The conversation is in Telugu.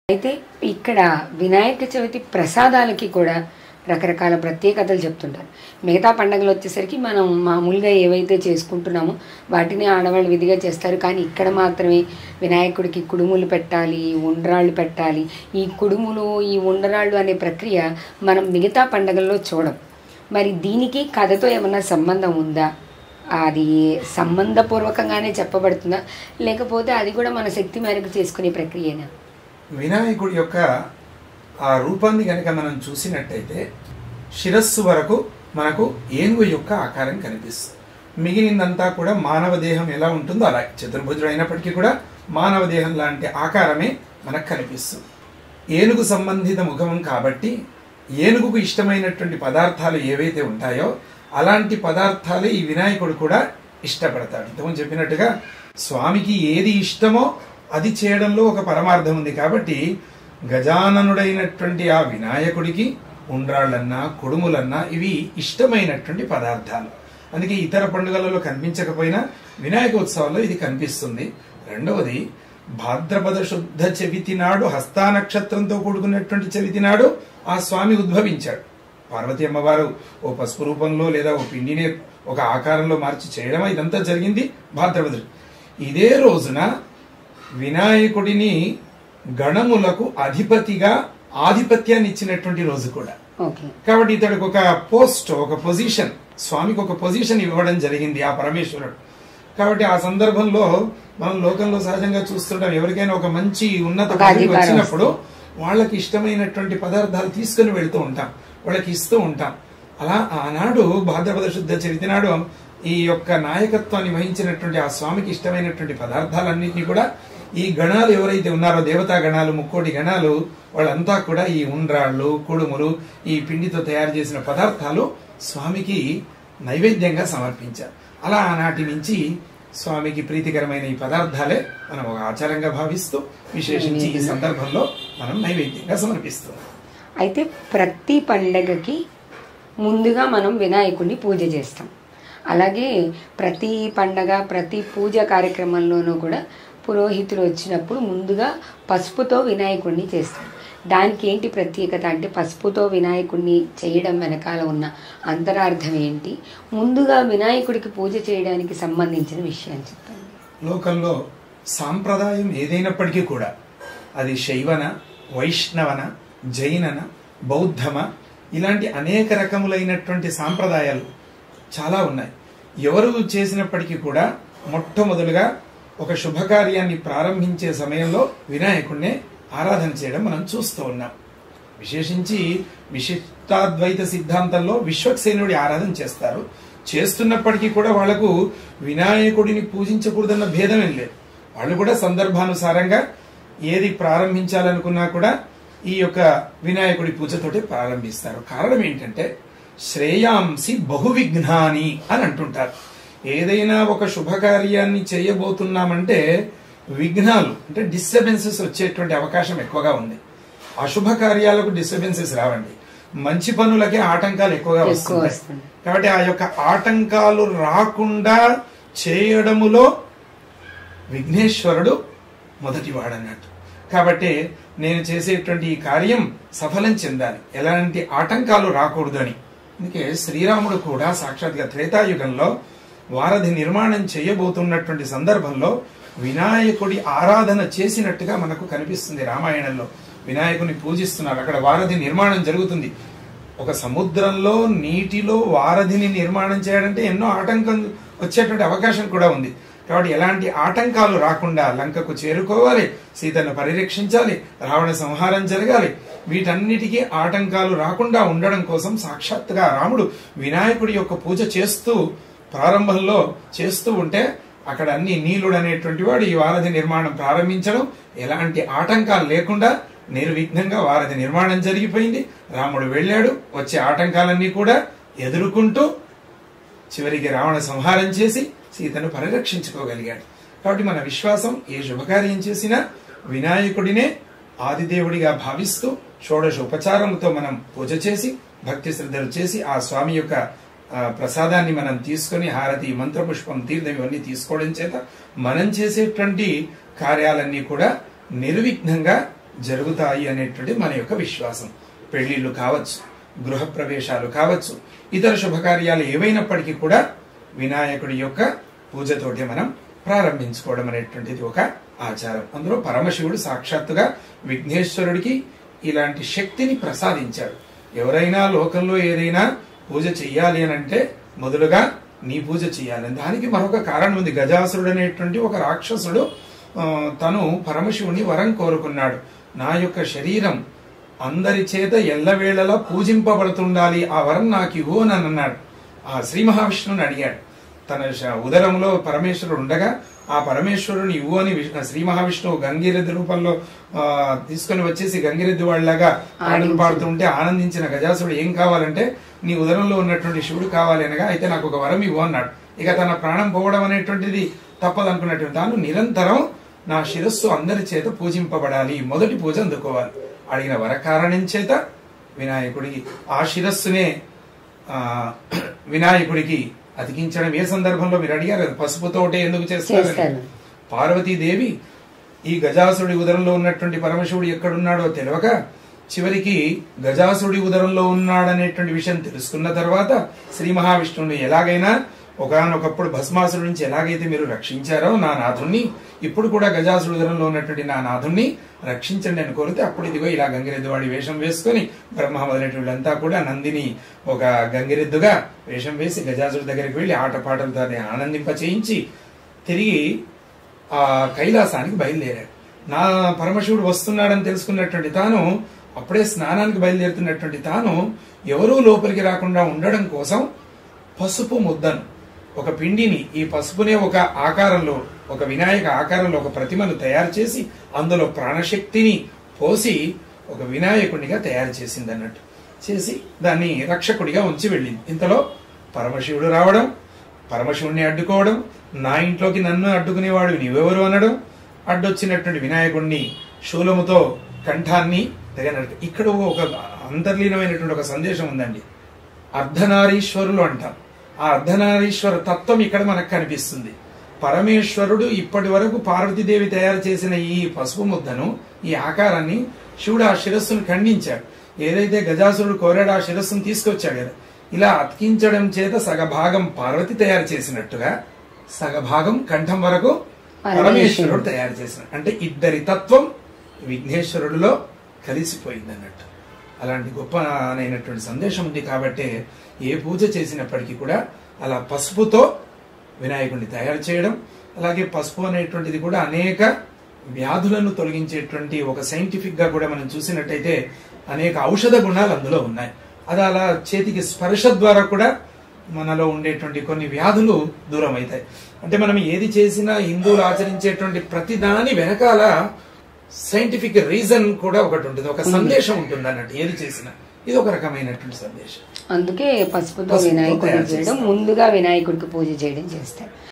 అయితే ఇక్కడ వినాయక చవితి ప్రసాదాలకి కూడా రకరకాల ప్రత్యేకతలు చెప్తుంటారు మిగతా పండగలు వచ్చేసరికి మనం మామూలుగా ఏవైతే చేసుకుంటున్నామో వాటిని ఆడవాళ్ళు విధిగా చేస్తారు కానీ ఇక్కడ మాత్రమే వినాయకుడికి కుడుములు పెట్టాలి ఉండ్రాళ్ళు పెట్టాలి ఈ కుడుములు ఈ ఉండ్రాళ్ళు అనే ప్రక్రియ మనం మిగతా పండగల్లో చూడం మరి దీనికి కథతో ఏమన్నా సంబంధం ఉందా అది సంబంధపూర్వకంగానే చెప్పబడుతుందా లేకపోతే అది కూడా మన శక్తి మేరకు చేసుకునే ప్రక్రియనా వినాయకుడి యొక్క ఆ రూపాన్ని కనుక మనం చూసినట్టయితే శిరస్సు వరకు మనకు ఏనుగు యొక్క ఆకారం కనిపిస్తుంది మిగిలిందంతా కూడా మానవ దేహం ఎలా ఉంటుందో అలా చతుర్భుజుడు అయినప్పటికీ కూడా మానవ దేహం లాంటి ఆకారమే మనకు కనిపిస్తుంది ఏనుగు సంబంధిత ముఖం కాబట్టి ఏనుగుకు ఇష్టమైనటువంటి పదార్థాలు ఏవైతే ఉంటాయో అలాంటి పదార్థాలే ఈ వినాయకుడు కూడా ఇష్టపడతాడు ఇంతకుముందు చెప్పినట్టుగా స్వామికి ఏది ఇష్టమో అది చేయడంలో ఒక పరమార్థం ఉంది కాబట్టి గజాననుడైనటువంటి ఆ వినాయకుడికి ఉండ్రాళ్ళన్నా కుడుములన్నా ఇవి ఇష్టమైనటువంటి పదార్థాలు అందుకే ఇతర పండుగలలో కనిపించకపోయినా వినాయక ఉత్సవాల్లో ఇది కనిపిస్తుంది రెండవది భాద్రపద శుద్ధ చవితి నాడు హస్తా నక్షత్రంతో కూడుకున్నటువంటి చవితి నాడు ఆ స్వామి ఉద్భవించాడు పార్వతి అమ్మవారు ఓ పసుపు రూపంలో లేదా ఓ పిండిని ఒక ఆకారంలో మార్చి చేయడం ఇదంతా జరిగింది భాద్రపద ఇదే రోజున వినాయకుడిని గణములకు అధిపతిగా ఆధిపత్యాన్ని ఇచ్చినటువంటి రోజు కూడా ఓకే కాబట్టి ఇతడికి ఒక పోస్ట్ ఒక పొజిషన్ స్వామికి ఒక పొజిషన్ ఇవ్వడం జరిగింది ఆ పరమేశ్వరుడు కాబట్టి ఆ సందర్భంలో మనం లోకంలో సహజంగా చూస్తుంటాం ఎవరికైనా ఒక మంచి ఉన్నత ఒక పదవి అధికారం వచ్చినప్పుడు వాళ్ళకి ఇష్టమైనటువంటి పదార్థాలు తీసుకుని వెళ్తూ ఉంటాం వాళ్ళకి ఇస్తూ ఉంటాం అలా ఆనాడు భాద్రపద శుద్ధ చరితి నాడు ఈ యొక్క నాయకత్వాన్ని వహించినటువంటి ఆ స్వామికి ఇష్టమైనటువంటి పదార్థాలన్నింటినీ కూడా ఈ గణాలు ఎవరైతే ఉన్నారో దేవతా గణాలు ముక్కోటి గణాలు వాళ్ళంతా కూడా ఈ ఉండ్రాళ్ళు కుడుములు ఈ పిండితో తయారు చేసిన పదార్థాలు స్వామికి నైవేద్యంగా సమర్పించారు అలా ఆనాటి నుంచి స్వామికి ప్రీతికరమైన ఈ పదార్థాలే మనం ఒక ఆచారంగా భావిస్తూ విశేషించి ఈ సందర్భంలో మనం నైవేద్యంగా సమర్పిస్తున్నాం అయితే ప్రతి పండగకి ముందుగా మనం వినాయకుడిని పూజ చేస్తాం అలాగే ప్రతి పండగ ప్రతి పూజ కార్యక్రమంలోనూ కూడా పురోహితులు వచ్చినప్పుడు ముందుగా పసుపుతో వినాయకుడిని చేస్తాం దానికి ఏంటి ప్రత్యేకత అంటే పసుపుతో వినాయకుడిని చేయడం వెనకాల ఉన్న అంతరార్థం ఏంటి ముందుగా వినాయకుడికి పూజ చేయడానికి సంబంధించిన విషయం చెప్పండి లోకంలో సాంప్రదాయం ఏదైనప్పటికీ కూడా అది శైవన వైష్ణవన జైనన బౌద్ధమ ఇలాంటి అనేక రకములైనటువంటి సాంప్రదాయాలు చాలా ఉన్నాయి ఎవరు చేసినప్పటికీ కూడా మొట్టమొదలుగా ఒక శుభకార్యాన్ని ప్రారంభించే సమయంలో వినాయకుడినే ఆరాధన చేయడం మనం చూస్తూ ఉన్నాం విశేషించి విశిష్టాద్వైత సిద్ధాంతంలో విశ్వక్సేనుడి ఆరాధన చేస్తారు చేస్తున్నప్పటికీ కూడా వాళ్లకు వినాయకుడిని పూజించకూడదన్న భేదమేం లేదు వాళ్ళు కూడా సందర్భానుసారంగా ఏది ప్రారంభించాలనుకున్నా కూడా ఈ యొక్క వినాయకుడి పూజతోటి ప్రారంభిస్తారు కారణం ఏంటంటే శ్రేయాంసి బహువిఘ్నాని అని అంటుంటారు ఏదైనా ఒక శుభకార్యాన్ని చేయబోతున్నామంటే విఘ్నాలు అంటే డిస్టర్బెన్సెస్ వచ్చేటువంటి అవకాశం ఎక్కువగా ఉంది అశుభ కార్యాలకు డిస్టర్బెన్సెస్ రావండి మంచి పనులకే ఆటంకాలు ఎక్కువగా ఎక్కువ వస్తున్నాయి వస్తుంది. కాబట్టి ఆ యొక్క ఆటంకాలు రాకుండా చేయడములో విఘ్నేశ్వరుడు మొదటివాడన్నట్టు కాబట్టి నేను చేసేటువంటి ఈ కార్యం సఫలం చెందాలి ఎలాంటి ఆటంకాలు రాకూడదు అని అందుకే శ్రీరాముడు కూడా సాక్షాత్గా త్రేతాయుగంలో వారధి నిర్మాణం చేయబోతున్నటువంటి సందర్భంలో వినాయకుడి ఆరాధన చేసినట్టుగా మనకు కనిపిస్తుంది రామాయణంలో వినాయకుని పూజిస్తున్నారు అక్కడ వారధి నిర్మాణం జరుగుతుంది ఒక సముద్రంలో నీటిలో వారధిని నిర్మాణం చేయాలంటే ఎన్నో ఆటంకం వచ్చేటువంటి అవకాశం కూడా ఉంది కాబట్టి ఎలాంటి ఆటంకాలు రాకుండా లంకకు చేరుకోవాలి సీతను పరిరక్షించాలి రావణ సంహారం జరగాలి వీటన్నిటికీ ఆటంకాలు రాకుండా ఉండడం కోసం సాక్షాత్తుగా రాముడు వినాయకుడి యొక్క పూజ చేస్తూ ప్రారంభంలో చేస్తూ ఉంటే అక్కడ అన్ని నీలుడు అనేటువంటి వాడు ఈ వారధి నిర్మాణం ప్రారంభించడం ఎలాంటి ఆటంకాలు లేకుండా నిర్విఘ్నంగా వారధి నిర్మాణం జరిగిపోయింది రాముడు వెళ్ళాడు వచ్చే ఆటంకాలన్నీ కూడా ఎదుర్కొంటూ చివరికి రావణ సంహారం చేసి సీతను పరిరక్షించుకోగలిగాడు కాబట్టి మన విశ్వాసం ఏ శుభకార్యం చేసినా వినాయకుడినే ఆదిదేవుడిగా భావిస్తూ షోడశ ఉపచారములతో మనం పూజ చేసి భక్తి శ్రద్ధలు చేసి ఆ స్వామి యొక్క ఆ, ప్రసాదాన్ని మనం తీసుకొని హారతి మంత్రపుష్పం తీర్థం ఇవన్నీ తీసుకోవడం చేత మనం చేసేటువంటి కార్యాలన్నీ కూడా నిర్విఘ్నంగా జరుగుతాయి అనేటువంటి మన యొక్క విశ్వాసం పెళ్లిళ్ళు కావచ్చు గృహప్రవేశాలు కావచ్చు ఇతర శుభకార్యాలు ఏవైనప్పటికీ కూడా వినాయకుడి యొక్క పూజతోటి మనం ప్రారంభించుకోవడం అనేటువంటిది ఒక ఆచారం అందులో పరమశివుడు సాక్షాత్తుగా విఘ్నేశ్వరుడికి ఇలాంటి శక్తిని ప్రసాదించాడు ఎవరైనా లోకంలో ఏదైనా పూజ చెయ్యాలి అని అంటే మొదలుగా నీ పూజ చేయాలి దానికి మరొక కారణం ఉంది గజాసురుడు అనేటువంటి ఒక రాక్షసుడు ఆ, తను పరమశివుని వరం కోరుకున్నాడు నా యొక్క శరీరం అందరి చేత ఎల్లవేళలా పూజింపబడుతుండాలి ఆ వరం నాకు ఇవ్వు అని అన్నాడు ఆ శ్రీ మహావిష్ణువుని అడిగాడు తన శ- ఉదరంలో పరమేశ్వరుడు ఉండగా ఆ పరమేశ్వరుని ఇవ్వు అని విష్ణు- శ్రీ మహావిష్ణువు గంగిరెద్దు రూపంలో ఆ, తీసుకొని వచ్చేసి గంగిరెద్దు వాళ్ళగా పాటలు పాడుతుంటే ఆనందించిన గజాసుడు ఏం కావాలంటే నీ ఉదరంలో ఉన్నటువంటి శివుడు కావాలి అనగా అయితే నాకు ఒక వరం ఇవ్వు అన్నాడు ఇక తన ప్రాణం పోవడం అనేటువంటిది తప్పదనుకున్నటువంటి తాను నిరంతరం నా శిరస్సు అందరి చేత పూజింపబడాలి మొదటి పూజ అందుకోవాలి అడిగిన వరకారణం చేత వినాయకుడికి ఆ శిరస్సునే ఆ వినాయకుడికి అతికించడం ఏ సందర్భంలో మీరు అడిగారు కదా, పసుపుతోటే ఎందుకు చేస్తారు చేస్తారు. పార్వతీదేవి ఈ గజాసుడి ఉదరంలో ఉన్నటువంటి పరమశివుడు ఎక్కడున్నాడో తెలియక చివరికి గజాసుడి ఉదరంలో ఉన్నాడనేటువంటి విషయం తెలుసుకున్న తర్వాత శ్రీ మహావిష్ణువుని ఎలాగైనా ఒకానొకప్పుడు భస్మాసుడి నుంచి ఎలాగైతే మీరు రక్షించారో నా నాథుణ్ణి ఇప్పుడు కూడా గజాసుడి ఉదరంలో ఉన్నటువంటి నా నాథుణ్ణి రక్షించండి అని కోరితే అప్పుడు ఇదిగో ఇలా గంగిరెద్దువాడి వేషం వేసుకొని బ్రహ్మ మొదలైన వీళ్ళంతా కూడా నందిని ఒక గంగిరెద్దుగా వేషం వేసి గజాసుడి దగ్గరికి వెళ్లి ఆటపాటలతో ఆనందింప చేయించి తిరిగి ఆ కైలాసానికి బయలుదేరాడు నా పరమశివుడు వస్తున్నాడని తెలుసుకున్నటువంటి తాను అప్పుడే స్నానానికి బయలుదేరుతున్నటువంటి తాను ఎవరూ లోపలికి రాకుండా ఉండడం కోసం పసుపు ముద్దను ఒక పిండిని ఈ పసుపునే ఒక ఆకారంలో ఒక వినాయక ఆకారంలో ఒక ప్రతిమను తయారు చేసి అందులో ప్రాణశక్తిని పోసి ఒక వినాయకుడిగా తయారు చేసింది అన్నట్టు చేసి దాన్ని రక్షకుడిగా ఉంచి వెళ్ళింది ఇంతలో పరమశివుడు రావడం పరమశివుణ్ణి అడ్డుకోవడం నా ఇంట్లోకి నన్ను అడ్డుకునేవాడు నీవెవరు అనడం అడ్డొచ్చినటువంటి వినాయకుడిని శూలముతో కంఠాన్ని తెగనట్టు ఇక్కడ ఒక అంతర్లీనమైనటువంటి ఒక సందేశం ఉందండి అర్ధనారీశ్వరులు అంటాం ఆ అర్ధనారీశ్వర తత్వం ఇక్కడ మనకు కనిపిస్తుంది పరమేశ్వరుడు ఇప్పటి వరకు పార్వతీదేవి తయారు చేసిన ఈ పసుపు ముద్దను ఈ ఆకారాన్ని శివుడు ఆ శిరస్సును ఖండించాడు ఏదైతే గజాసురుడు కోరాడు ఆ శిరస్సును తీసుకొచ్చాడు కదా ఇలా అతికించడం చేత సగభాగం పార్వతి తయారు చేసినట్టుగా సగభాగం కంఠం వరకు పరమేశ్వరుడు తయారు చేసిన అంటే ఇద్దరి తత్వం విఘ్నేశ్వరుడిలో కలిసిపోయింది అన్నట్టు అలాంటి గొప్ప అయినటువంటి సందేశం ఉంది కాబట్టి ఏ పూజ చేసినప్పటికీ కూడా అలా పసుపుతో వినాయకుడిని తయారు చేయడం అలాగే పసుపు అనేటువంటిది కూడా అనేక వ్యాధులను తొలగించేటువంటి ఒక సైంటిఫిక్ గా కూడా మనం చూసినట్టయితే అనేక ఔషధ గుణాలు అందులో ఉన్నాయి అది అలా చేతికి స్పర్శ ద్వారా కూడా మనలో ఉండేటువంటి కొన్ని వ్యాధులు దూరం అవుతాయి అంటే మనం ఏది చేసినా హిందువులు ఆచరించేటువంటి ప్రతి దాని వెనకాల సైంటిఫిక్ రీజన్ కూడా ఒకటి ఉంటుంది ఒక సందేశం ఉంటుంది అన్నట్టు ఏది చేసినా ఇది ఒక రకమైనటువంటి సందేశం అందుకే పసుపుతో పసుపుతో వినాయకుడిని తయారు చేయడం చేస్తారు. ముందుగా వినాయకుడికి పూజ చేయడం చేస్తారు